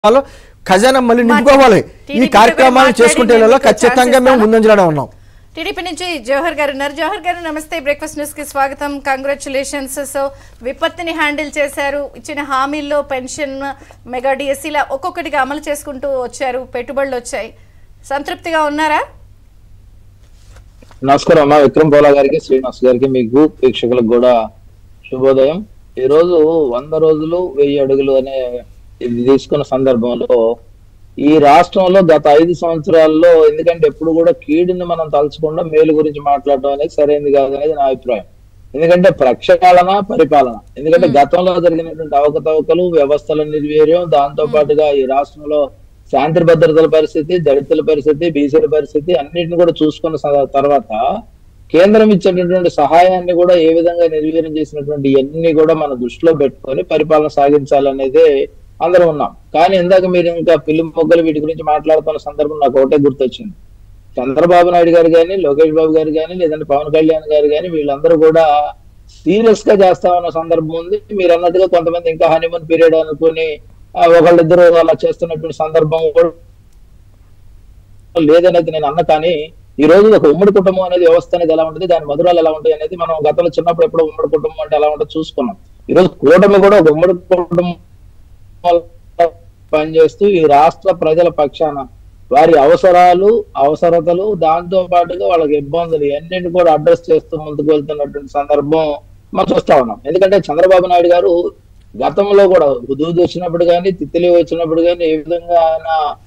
లో ఖజానా మళ్ళీ నింపుకోవాలి ఈ టీడీపీ కార్యక్రమాలు కూడా చేసుకుంటే మాట్లాడి ఖచ్చితంగా మేము ఛాన్స్ ముందంజలోనే ఉన్నాం టీడీపీ నుంచి జవహర్ గారు ఉన్నారు జవహర్ గారు నమస్తే బ్రేక్ఫాస్ట్ న్యూస్ కి స్వాగతం కంగ్రాచులేషన్స్ సో విపత్తుని హ్యాండిల్ చేశారు ఇచ్చిన హామీల్లో పెన్షన్ మెగా డిఎస్సీల ఒక్కొక్కటిగా అమలు చేసుకుంటూ వచ్చారు పెట్టుబడులు వచ్చాయి సంతృప్తిగా ఉన్నారా నమస్కారం అమ్మా విక్రమ్ పోలా గారికి శ్రీనివాస్ గారికి మీకు ప్రేక్షకులకు కూడా శుభోదయం ఈ రోజు వంద రోజులు వెయ్యి అడుగులు అనే ఇది తీసుకున్న సందర్భంలో ఈ రాష్ట్రంలో గత ఐదు సంవత్సరాల్లో ఎందుకంటే ఎప్పుడు కూడా కీడుని మనం తలుచకుండా మేలు గురించి మాట్లాడడం అనేది సరైనది కాదు అనేది నా అభిప్రాయం ఎందుకంటే ప్రక్షాళన పరిపాలన ఎందుకంటే గతంలో జరిగినటువంటి అవకతవకలు వ్యవస్థల నిర్వీర్యం దాంతో పాటుగా ఈ రాష్ట్రంలో శాంతి భద్రతల పరిస్థితి దళితుల పరిస్థితి బీసీల పరిస్థితి అన్నిటిని కూడా చూసుకున్న స- తర్వాత కేంద్రం ఇచ్చేటటువంటి సహాయాన్ని కూడా ఏ విధంగా నిర్వీర్యం చేసినటువంటి ఇవన్నీ కూడా మన దృష్టిలో పెట్టుకొని పరిపాలన సాగించాలనేదే అందరం ఉన్నాం కానీ ఇందాక మీరు ఇంకా పిల్లి మొగ్గలు వీటి గురించి మాట్లాడుతున్న సందర్భం నాకు ఒకటే గుర్తొచ్చింది చంద్రబాబు నాయుడు గారు కానీ లోకేష్ బాబు గారు కానీ లేదంటే పవన్ కళ్యాణ్ గారు కానీ వీళ్ళందరూ కూడా సీరియస్ గా చేస్తా ఉన్న సందర్భం ఉంది మీరు అన్నట్టుగా కొంతమంది ఇంకా హనీమూన్ పీరియడ్ అనుకుని ఆ, ఒకళ్ళిద్దరు అలా చేస్తున్నటువంటి సందర్భం కూడా లేదనేది నేను అన్న కానీ ఈ రోజు ఒక ఉమ్మడి కుటుంబం అనేది వ్యవస్థ అనేది ఎలా ఉంటుంది దాని మధురాలు ఎలా ఉంటాయి అనేది మనం గతంలో చిన్నప్పుడు ఎప్పుడు ఉమ్మడి కుటుంబం అంటే ఎలా ఉంటుందో చూసుకున్నాం ఈ రోజు కూటమి కూడా ఒక ఉమ్మడి కుటుంబం పనిచేస్తూ ఈ రాష్ట్ర ప్రజల పక్షాన వారి అవసరాలు అవసరతలు దాంతో పాటుగా వాళ్ళకి ఇబ్బందులు ఇవన్నింటిని కూడా అడ్రస్ చేస్తూ ముందుకు వెళ్తున్నటువంటి సందర్భం మనం చూస్తా ఉన్నాం ఎందుకంటే చంద్రబాబు నాయుడు గారు గతంలో కూడా హుదూద్ వచ్చినప్పుడు కానీ తిత్తిలి వచ్చినప్పుడు కానీ ఏ విధంగా ఆయన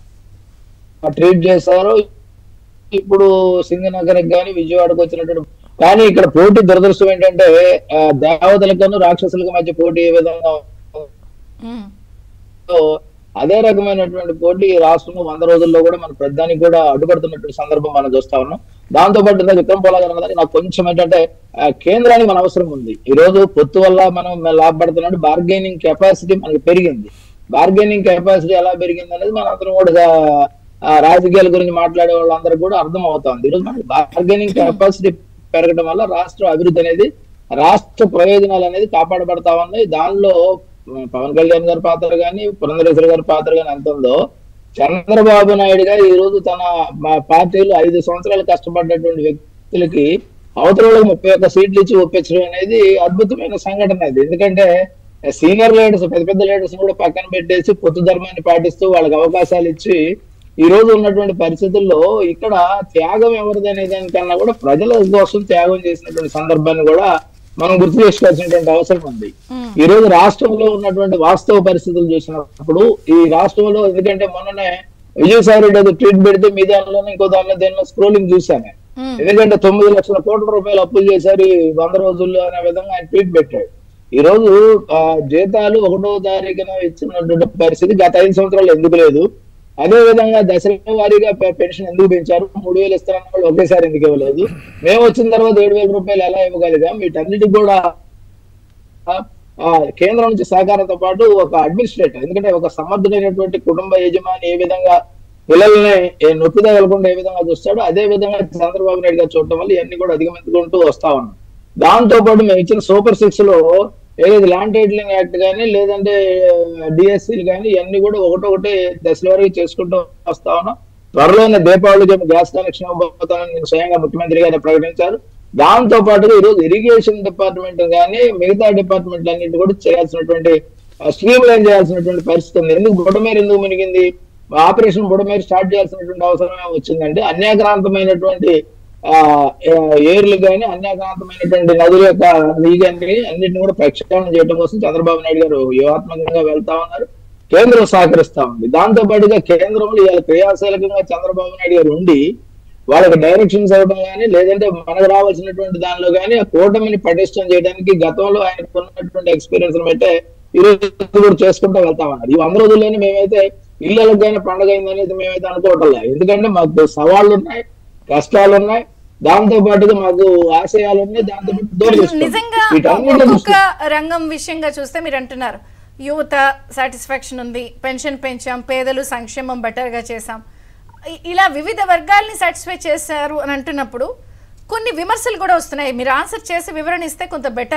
ట్రీట్ చేశారో ఇప్పుడు సింగనగర్కి కానీ విజయవాడకు వచ్చినటువంటి కానీ ఇక్కడ పోటీ దురదృష్టం ఏంటంటే ఆ, దేవతలకను రాక్షసులకు మధ్య పోటీ ఏ విధంగా ఉమ్. ఉందో అదే రకమైనటువంటి పోటీ ఈ రాష్ట్రంలో వంద రోజుల్లో కూడా మన ప్రధానికి కూడా అడ్డుపడుతున్నటువంటి సందర్భం మనం చూస్తా ఉన్నాం దాంతో పాటు ఇందాక విక్రమ్ పోలా గారు అన్నదానికి నాకు కొంచెం ఏంటంటే ఆ, కేంద్రానికి మన అవసరం ఉంది ఈ రోజు పొత్తు వల్ల మనం లాభపడుతున్నట్టు బార్గెనింగ్ కెపాసిటీ మనకి పెరిగింది బార్గెనింగ్ కెపాసిటీ ఎలా పెరిగింది అనేది మన అందరం కూడా ఆ, రాజకీయాల గురించి మాట్లాడే వాళ్ళందరూ కూడా అర్థం అవుతుంది ఈరోజు మనకి బార్గెనింగ్ కెపాసిటీ పెరగడం వల్ల రాష్ట్ర అభివృద్ధి అనేది రాష్ట్ర ప్రయోజనాలు అనేది కాపాడబడతా ఉన్నాయి దానిలో ఉమ్, పవన్ కళ్యాణ్ గారి పాత్ర కానీ పురంధరేశ్వర గారి పాత్ర కానీ ఎంత ఉందో చంద్రబాబు నాయుడు గారు ఈ రోజు తన మా పార్టీలో ఐదు సంవత్సరాలు కష్టపడ్డటువంటి వ్యక్తులకి అవతల వాళ్ళకి ముప్పై ఒక్క సీట్లు ఇచ్చి ఒప్పించడం అనేది అద్భుతమైన సంఘటన అది ఎందుకంటే సీనియర్ లీడర్స్ పెద్ద పెద్ద లీడర్స్ కూడా పక్కన పెట్టేసి పొత్తు ధర్మాన్ని పాటిస్తూ వాళ్ళకి అవకాశాలు ఇచ్చి ఈ రోజు ఉన్నటువంటి పరిస్థితుల్లో ఇక్కడ త్యాగం ఎవరిది అనే దానికన్నా కూడా ప్రజల కోసం త్యాగం చేసినటువంటి సందర్భాన్ని కూడా మనం గుర్తు చేసుకోవాల్సినటువంటి అవసరం ఉంది ఉమ్. ఈ రోజు రాష్ట్రంలో ఉన్నటువంటి వాస్తవ పరిస్థితులు చూసినప్పుడు ఈ రాష్ట్రంలో ఎందుకంటే మొన్ననే విజయసాయి రెడ్డి ఏదో ట్వీట్ పెడితే మీ దానిలోనే ఇంకో దానిలో దేనిలో స్క్రోలింగ్ చూశాను ఉమ్. ఎందుకంటే తొమ్మిది లక్షల కోట్ల రూపాయలు అప్పులు చేశారు ఈ వంద రోజుల్లో అనే విధంగా ఆయన ట్వీట్ పెట్టాడు ఈ రోజు ఆ, జీతాలు ఒకటో తారీఖున ఇచ్చినటువంటి పరిస్థితి గత ఐదు సంవత్సరాలు ఎందుకు లేదు అదే విధంగా దశల వారీగా పె- పెన్షన్ ఎందుకు పెంచారు మూడు వేలు ఇస్తారన్న వాళ్ళు ఒకేసారి ఎందుకు ఇవ్వలేదు మేము వచ్చిన తర్వాత ఏడు వేల రూపాయలు ఎలా ఇవ్వగలిగాం వీటన్నిటికి కూడా ఆ, కేంద్రం నుంచి సహకారంతో పాటు ఒక అడ్మినిస్ట్రేటర్ ఎందుకంటే ఒక సమర్థుడైనటువంటి కుటుంబ యజమాని ఏ విధంగా పిల్లల్ని ఏ నొప్పి తగలకుండా ఏ విధంగా చూస్తాడో అదే విధంగా చంద్రబాబు నాయుడు గారు చూడటం వల్ల ఇవన్నీ కూడా అధిగమించుకుంటూ వస్తా ఉన్నాం దాంతో పాటు మేము ఇచ్చిన సూపర్ సిక్స్ లో ఏదైతే ల్యాండ్ టైటిలింగ్ యాక్ట్ కానీ లేదంటే డిఎస్సీలు కానీ ఇవన్నీ కూడా ఒకటొకటి దశల వరకు చేసుకుంటూ వస్తా ఉన్నాం త్వరలోనే దీపావళికి గ్యాస్ కనెక్షన్ ఇవ్వబోతానని నేను స్వయంగా ముఖ్యమంత్రి గారు ప్రకటించారు దాంతో పాటుగా ఈరోజు ఇరిగేషన్ డిపార్ట్మెంట్ కానీ మిగతా డిపార్ట్మెంట్ అన్నింటి కూడా చేయాల్సినటువంటి స్ట్రీమ్ లైన్ చేయాల్సినటువంటి పరిస్థితి ఉంది ఎందుకు బుడమేరు ఎందుకు మునిగింది ఆపరేషన్ బుడమేరు స్టార్ట్ చేయాల్సినటువంటి అవసరమే వచ్చిందంటే అన్యాక్రాంతమైనటువంటి ఆ ఏ- ఏర్లు కానీ అన్యాక్రాంతమైనటువంటి నదుల యొక్క నీగన్ని అన్నింటిని కూడా ప్రక్షాళన చేయడం కోసం చంద్రబాబు నాయుడు గారు వ్యూహాత్మకంగా వెళ్తా ఉన్నారు కేంద్రం సహకరిస్తా ఉంది దాంతో పాటుగా కేంద్రంలో ఇవాళ క్రియాశీలకంగా చంద్రబాబు నాయుడు గారు ఉండి వాళ్ళకి డైరెక్షన్స్ ఇవ్వడం కానీ లేదంటే మనకు రావాల్సినటువంటి దానిలో కానీ ఆ కూటమిని పటిష్టం చేయడానికి గతంలో ఆయనకు ఉన్నటువంటి ఎక్స్పీరియన్స్ బట్టే ఈ రోజు కూడా చేసుకుంటూ వెళ్తా ఉన్నారు ఈ వంద రోజుల్లోనే మేమైతే ఇళ్ళకి కానీ పండగ అయింది అనేది మేమైతే అనుకోవటం లేదు ఎందుకంటే మాకు సవాళ్ళు ఉన్నాయి కష్టాలు ఉన్నాయి దాంతో పాటుగా మాకు ఆశయాలు ఉన్నాయి దాంతో పాటు దూరదృష్టి ఉంది. నిజంగా వీటన్నిటిని ఒక్కొక్క దృష్టి- రంగం విషయంగా చూస్తే మీరు అంటున్నారు యువత సాటిస్ఫాక్షన్ ఉంది పెన్షన్ పెంచాం పేదలు సంక్షేమం better గా చేశాం ఇ- ఇలా వివిధ వర్గాల్ని సాటిస్ఫై చేశారు అని అంటున్నప్పుడు కొన్ని విమర్శలు కూడా వస్తున్నాయి మీరు ఆన్సర్ చేసి వివరణ ఇస్తే కొంత బెటర్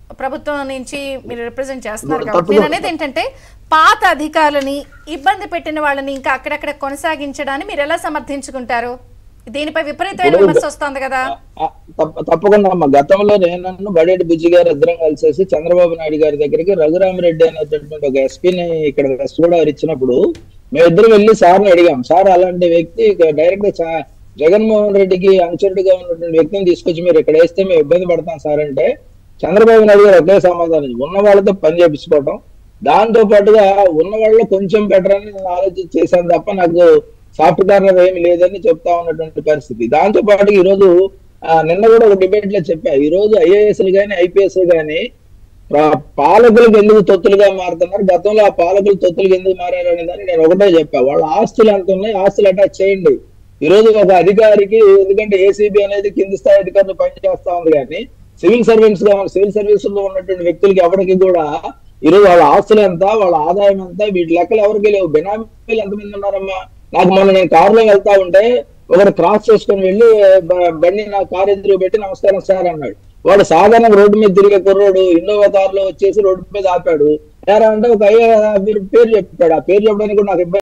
ప్రభుత్వం నుంచి మీరు రిప్రజెంట్ చేస్తున్నారు ఇప్పుడు కాబట్టి నేను తప్పకుండా. అనేది ఏంటంటే పాత అధికారులని ఇబ్బంది పెట్టిన వాళ్ళని ఇంకా అక్కడక్కడ కొనసాగించడాన్ని మీరు ఎలా సమర్థించుకుంటారు దీనిపై విపరీతమైన ఇప్పుడు- విమర్శ వస్తుంది కదా ఆ, తప్ప- తప్పకుండా అమ్మ గతంలో నేను బడేటి బుజ్జి గారు ఇద్దరం కలిసేసి చంద్రబాబు నాయుడు గారి దగ్గరికి రఘురామిరెడ్డి అనేటటువంటి ఒక ఎస్పీని ఇక్కడ వెస్ట్ గోదావరి ఇచ్చినప్పుడు మేమిద్దరం వెళ్ళి సార్ని అడిగాం సార్ అలాంటి వ్యక్తి డైరెక్ట్ గా జగన్మోహన్ రెడ్డికి అనుచరుడిగా ఉన్నటువంటి వ్యక్తిని తీసుకొచ్చి మీరు ఇక్కడ వేస్తే మేము ఇబ్బంది పడతాం సార్ అంటే చంద్రబాబు నాయుడు గారు ఒకే సమాధానం ఉన్న వాళ్ళతో పని చేపించుకోవటం దాంతో పాటుగా ఉన్న వాళ్ళు కొంచెం బెటర్ అని నేను ఆలోచన చేశాను తప్ప నాకు సాఫ్ట్ కార్నర్ ఏమి లేదని చెప్తా ఉన్నటువంటి పరిస్థితి దాంతో పాటు ఈ రోజు ఆ, నిన్న కూడా ఒక డిబేట్ లో చెప్పా ఈ రోజు ఐఏఎస్లు గాని ఐపీఎస్ గాని ప్రా- పాలకులకు ఎందుకు తొత్తులుగా మారుతున్నారు గతంలో ఆ పాలకులు తొత్తులుగా ఎందుకు మారారు అనే దాన్ని నేను ఒకటే చెప్పా వాళ్ళ ఆస్తులు ఎంత ఉన్నాయి ఆస్తులు అటాచ్ చేయండి ఈ రోజు ఒక అధికారికి ఎందుకంటే ఏసీబీ అనేది కింది స్థాయి అధికారులు పనిచేస్తా ఉంది కానీ సివిల్ సర్వెంట్స్ గా సివిల్ సర్వీస్ లో ఉన్నటువంటి వ్యక్తులకి ఎవరికి కూడా ఈ రోజు వాళ్ళ ఆస్తులు ఎంత వాళ్ళ ఆదాయం ఎంత వీటి లెక్కలు ఎవరికి లేవు బినామీలు ఎంతమంది ఉన్నారమ్మా నాకు మొన్న నేను కారులో వెళ్తా ఉంటే ఒకరు క్రాస్ చేసుకొని వెళ్ళి బ- బండి నా కారు ఎదురు పెట్టి నమస్కారం సార్ అన్నాడు వాడు సాధారణ రోడ్డు మీద తిరిగే కుర్రోడు ఇన్నోవా కారులో వచ్చేసి రోడ్డు మీద ఆపాడు ఏరా అంటే ఒక అయ్యే పేరు చెప్పాడు ఆ పేరు చెప్పడానికి కూడా నాకు ఇబ్బంది